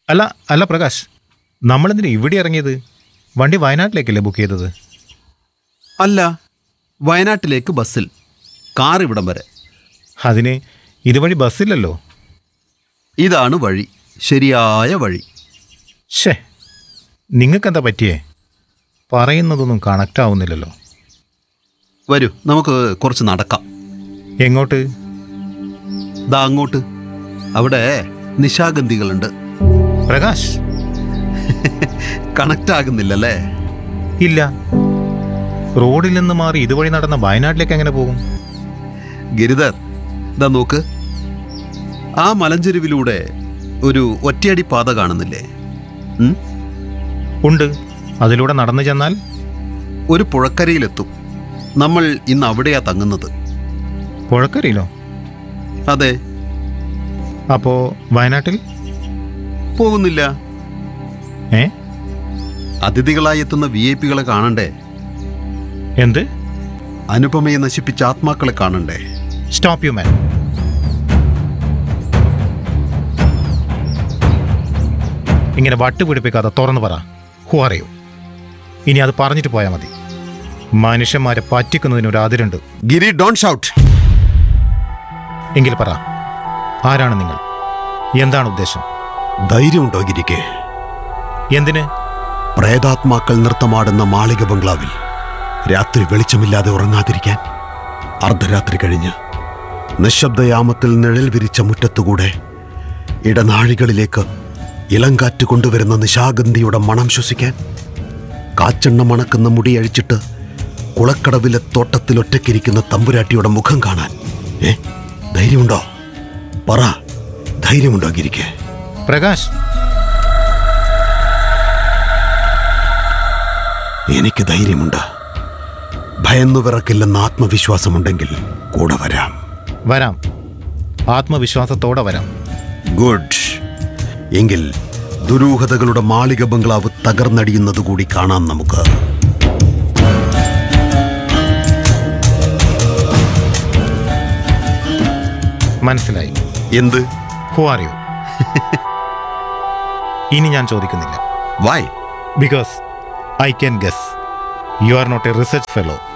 അല്ല അല്ല പ്രകാശ് നമ്മളെന്തിനാ ഇവിടെ ഇറങ്ങിയത് വണ്ടി വയനാട്ടിലേക്കല്ലേ ബുക്ക് ചെയ്തത് അല്ല വയനാട്ടിലേക്ക് ബസ്സിൽ കാർ ഇവിടം വരെ അതിന് ഇതുവഴി ബസ്സില്ലല്ലോ ഇതാണ് വഴി ശരിയായ വഴി ഷേ നിങ്ങൾക്കെന്താ പറ്റിയേ പറയുന്നതൊന്നും കണക്റ്റ് ആവുന്നില്ലല്ലോ വരൂ നമുക്ക് കുറച്ച് നടക്കാം എങ്ങോട്ട് ദാ അങ്ങോട്ട് അവിടെ നിശാഗന്ധികളുണ്ട് പ്രകാശ് കണക്റ്റ് ആകുന്നില്ലല്ലേ ഇല്ല റോഡിൽ നിന്ന് മാറി ഇതുവഴി നടന്ന വയനാട്ടിലേക്ക് എങ്ങനെ പോകും ഗിരിധർ ദാ നോക്ക് ആ മലഞ്ചെരുവിലൂടെ ഒരു ഒറ്റയടി പാത കാണുന്നില്ലേ ഉം? ഉണ്ട് അതിലൂടെ നടന്നു ചെന്നാൽ ഒരു പുഴക്കരയിലെത്തും നമ്മൾ ഇന്ന് അവിടെയാ തങ്ങുന്നത് പുഴക്കരയിലോ അതെ അപ്പോ വയനാട്ടിൽ പോകുന്നില്ല ഏ അതിഥികളായി എത്തുന്ന വി ഐ പികളെ കാണണ്ടേ എന്ത് അനുപമയെ നശിപ്പിച്ച ആത്മാക്കളെ കാണണ്ടേ സ്റ്റോപ്പ് യു മാൻ ഇങ്ങനെ വട്ടുപിടിപ്പിക്കാതെ തുറന്നു പറ ഹു അറിയൂ ഇനി അത് പറഞ്ഞിട്ട് പോയാൽ മതി മനുഷ്യന്മാരെ പറ്റിക്കുന്നതിന് ഒരു അതിരുണ്ട് ഗിരി ഡോൺ ഷൗട്ട് എങ്കിൽ പറ ആരാണ് നിങ്ങൾ എന്താണ് ഉദ്ദേശം ധൈര്യമുണ്ടോ ഗിരിക്ക് എന്തിന് പ്രേതാത്മാക്കൾ നൃത്തമാടുന്ന മാളിക ബംഗ്ലാവിൽ രാത്രി വെളിച്ചമില്ലാതെ ഉറങ്ങാതിരിക്കാൻ അർദ്ധരാത്രി കഴിഞ്ഞ് നിശബ്ദയാമത്തിൽ നിഴൽ വിരിച്ച മുറ്റത്തുകൂടെ ഇടനാഴികളിലേക്ക് ഇളങ്കാറ്റ് കൊണ്ടുവരുന്ന നിശാഗന്ധിയുടെ മണം ശ്വസിക്കാൻ കാച്ചെണ്ണ മണക്കുന്ന മുടി അഴിച്ചിട്ട് കുളക്കടവിലെ തോട്ടത്തിൽ ഒറ്റയ്ക്കിരിക്കുന്ന തമ്പുരാട്ടിയുടെ മുഖം കാണാൻ ഏ ധൈര്യമുണ്ടോ പറ ധൈര്യമുണ്ടോ ഗിരിക്ക് പ്രകാശ് എനിക്ക് ധൈര്യമുണ്ട് ഭയന്നു വിറക്കില്ലെന്ന ആത്മവിശ്വാസമുണ്ടെങ്കിൽ കൂടെ വരാം വരാം ആത്മവിശ്വാസത്തോടെ വരാം ഗുഡ് എങ്കിൽ ദുരൂഹതകളുടെ മാളിക ബംഗ്ലാവ് തകർന്നടിയുന്നത് കൂടി കാണാം നമുക്ക് മനസ്സിലായി എന്ത് ഹു ആർ യു ഇനി ഞാൻ ചോദിക്കുന്നില്ല why because I can guess you are not a research fellow